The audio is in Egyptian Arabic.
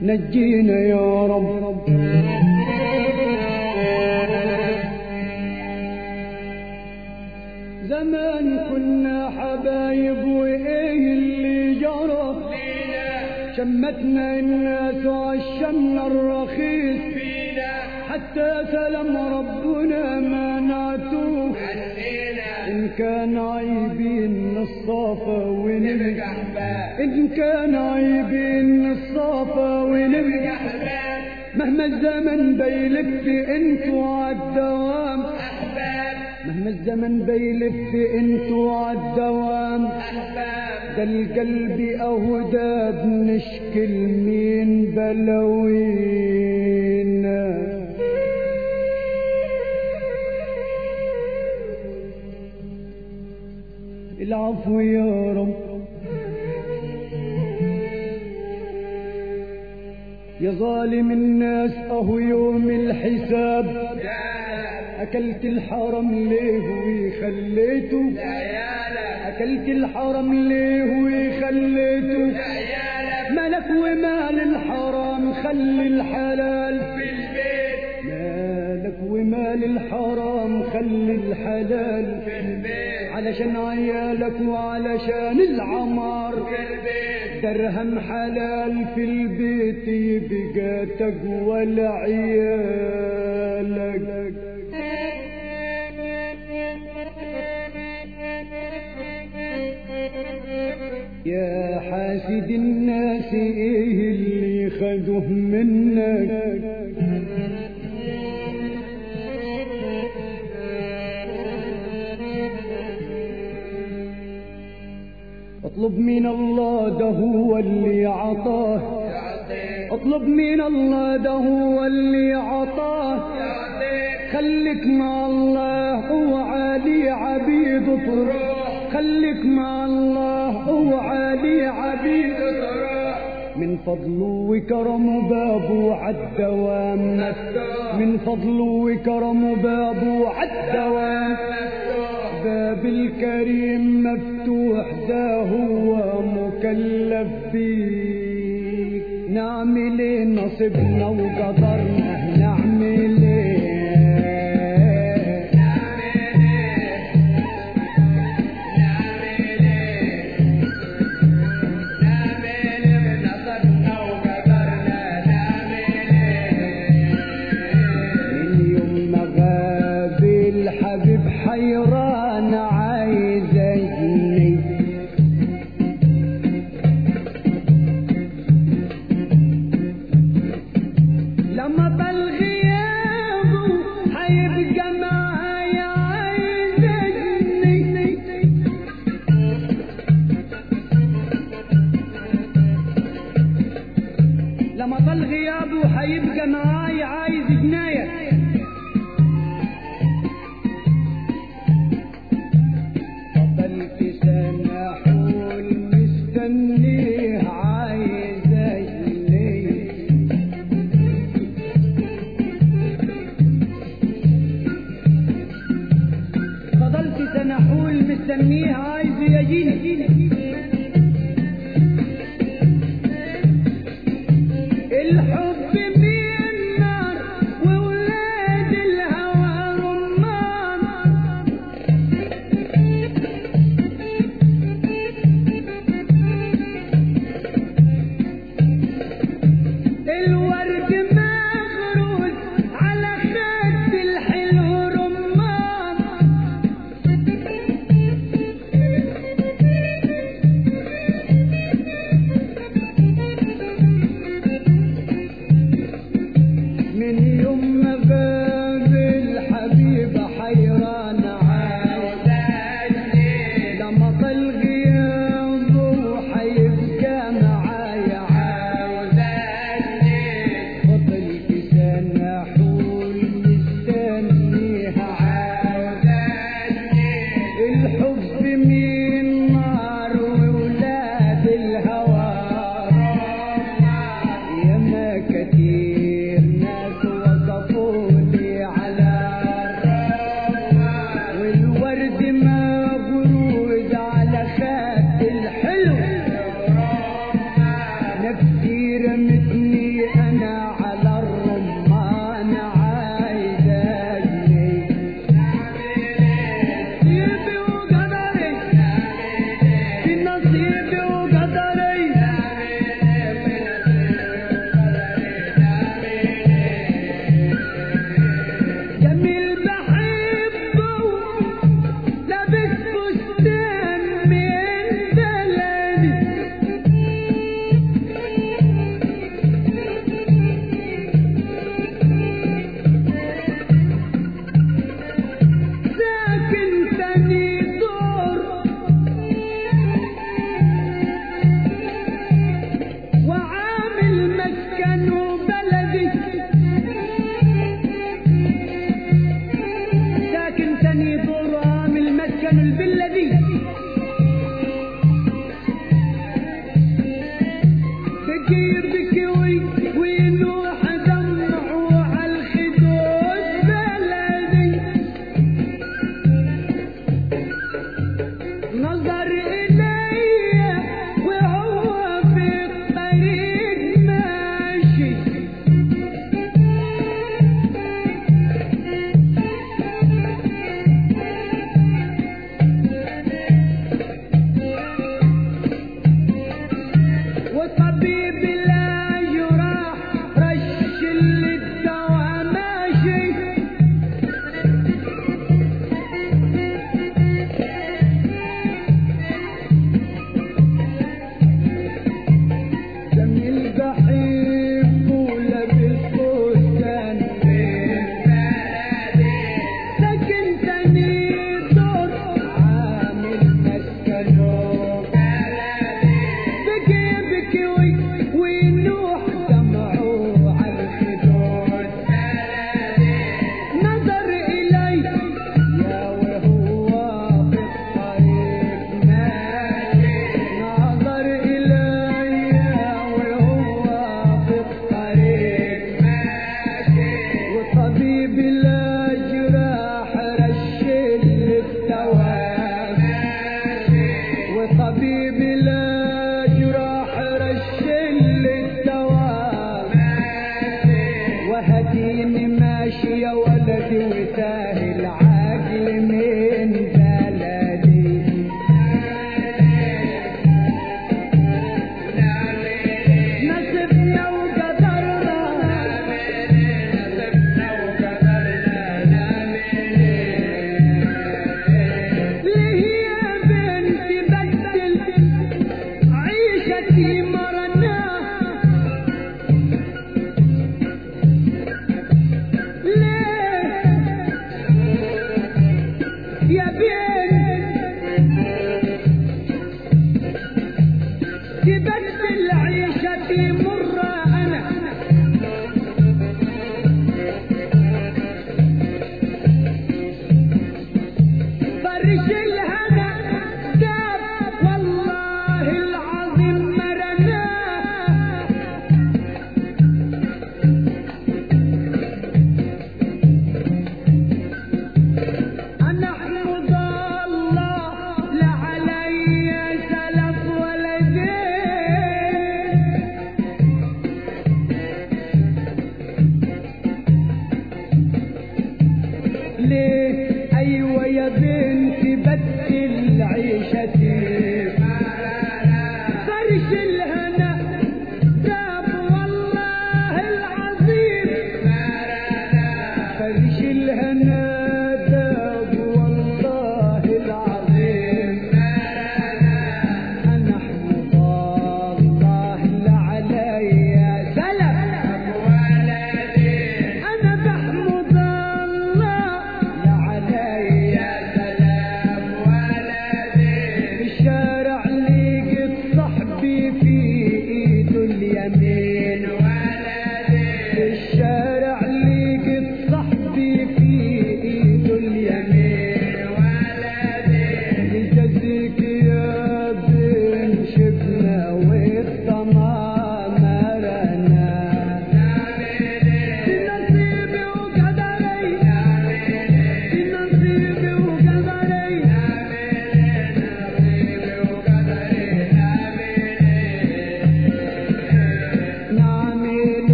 نجينا يا رب زمان كنا حبايب وايه اللي جرى شمتنا الناس وعشمنا الرخيص حتى سلم ربنا ما نعتوه إن كان عيبين الصافة ونبقى إن كان عيبين الصافة ونبقى مهما الزمن بيلف انتوا عالدوام مهما الزمن بيلف انتوا عالدوام ده القلب اهدى بنشكي مين بلوينا العفو يا رب يا ظالم الناس اهو يوم الحساب اكلت الحرم ليه وخليته اكلت الحرم ليه وخليته ملك ومال الحرام خلي الحلال في البيت مالك ومال الحرام خلي الحلال في البيت علشان عيالك وعلشان العمار في البيت درهم حلال في البيت يبقى تقوى لعيالك يا حاسد الناس ايه اللي خدوه منك اطلب من الله ده هو اللي عطاه اطلب من الله ده هو اللي عطاه خليك مع الله اوعى عبيد تروح خليك مع الله اوعى عبيد من فضله وكرمه بابه عالدوام من فضله وكرمه بابه عالدوام باب الكريم مفتوح ده هو مكلف بيه نعمل ايه نصيبنا وقدرنا نعمل ايه من يوم ما غاب الحبيب حيران عايزني لما طال غيابه حيبقى معايا عايزني لما طال غيابه حيبقى معايا عايز جنايه فضلت سنة حول مستنيه عايزني فضلت سنة حول مستنيه عايز يجيني الحب من نار وولاد الهوى رمان الورد مغروز على خد الحلو رمان من يوم ما غاب الحبيب حيران عايزني لما طل غيابه حيبقى معايا عاوزني فضلت سنة حول مستنيها عاوزني الحب من نار وولاد الهوى ياما كتير ناس وقفوا لي على الراب والورد مغروز على خد الحلو نفسي رمتني يا بيه